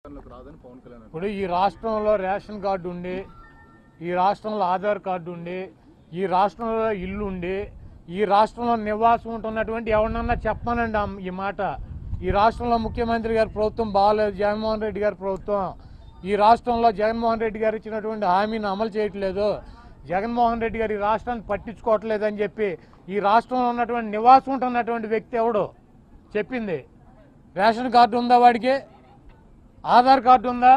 అధికారంలోకి రాదని పవన్ కళ్యాణ్ అన్నారు. ఇప్పుడు ఈ రాష్ట్రంలో రేషన్ కార్డు ఉండి ఈ రాష్ట్రంలో ఆధార్ కార్డు ఉండి ఈ రాష్ట్రంలో ఇల్లు ఉండి ఈ రాష్ట్రంలో నివాసం ఉంటున్నటువంటి ఎవరినన్నా చెప్పానండి ఆ- ఈ మాట ఈ రాష్ట్రంలో ముఖ్యమంత్రి గారి ప్రభుత్వం బాగాలేదు జగన్మోహన్ రెడ్డి గారి ప్రభుత్వం ఈ రాష్ట్రంలో జగన్మోహన్ రెడ్డి గారు ఇచ్చినటువంటి హామీని అమలు చేయట్లేదు జగన్మోహన్ రెడ్డి గారు ఈ రాష్ట్రాన్ని పట్టించుకోవట్లేదు అని చెప్పి ఈ రాష్ట్రంలో ఉన్నటువంటి నివాసం ఉంటున్నటువంటి వ్యక్తి ఎవడు చెప్పింది రేషన్ కార్డు ఉందా వాడికి ఆధార్ కార్డు ఉందా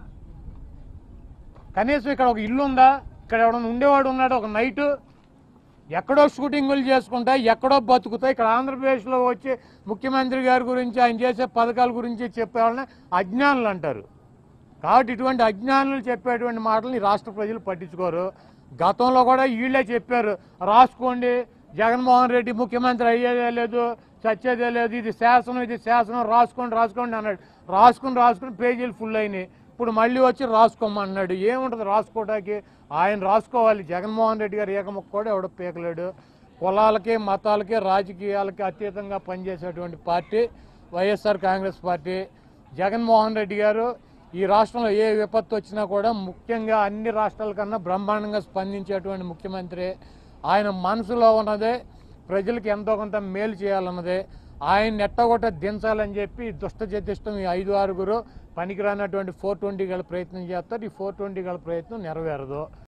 కనీసం ఇక్కడ ఒక ఇల్లు ఉందా ఇక్కడ ఎవడన్నా ఉండేవాడు ఉన్నాడు ఒక నైట్ ఎక్కడో షూటింగులు చేసుకుంటా ఎక్కడో బతుకుతా ఇక్కడ ఆంధ్రప్రదేశ్లో వచ్చి ముఖ్యమంత్రి గారి గురించి ఆయన చేసే పథకాల గురించి చెప్పేవాళ్ళని అజ్ఞానులు అంటారు కాబట్టి ఇటువంటి అజ్ఞానులు చెప్పేటువంటి మాటలు ఈ రాష్ట్ర ప్రజలు పట్టించుకోరు గతంలో కూడా వీళ్ళే చెప్పారు రాసుకోండి జగన్మోహన్ రెడ్డి ముఖ్యమంత్రి అయ్యేదే లేదు చచ్చేదే లేదు ఇది శాసనం ఇది శాసనం రాసుకోండి రాసుకోండి అన్నాడు రాసుకుని రాసుకుని పేజీలు ఫుల్ అయినాయి ఇప్పుడు మళ్ళీ వచ్చి రాసుకోమన్నాడు ఏముంటుంది రాసుకోవడానికి ఆయన రాసుకోవాలి జగన్మోహన్ రెడ్డి గారు ఏకముక్క కూడా ఎవడో పీకలేడు కులాలకి మతాలకి రాజకీయాలకి అతీతంగా పనిచేసేటువంటి పార్టీ వైఎస్ఆర్ కాంగ్రెస్ పార్టీ జగన్మోహన్ రెడ్డి గారు ఈ రాష్ట్రంలో ఏ విపత్తు వచ్చినా కూడా ముఖ్యంగా అన్ని రాష్ట్రాల కన్నా బ్రహ్మాండంగా స్పందించేటువంటి ముఖ్యమంత్రి ఆయన మనసులో ఉన్నదే ప్రజలకు ఎంతో కొంత మేలు చేయాలన్నదే ఆయన ఎట్టగొట్ట దించాలని చెప్పి దుష్ట చతిష్టం ఈ ఐదు ఆరుగురు పనికిరానటువంటి ఫోర్ ట్వంటీ గల ప్రయత్నం చేస్తారు ఈ ఫోర్ ట్వంటీ గల ప్రయత్నం నెరవేరదు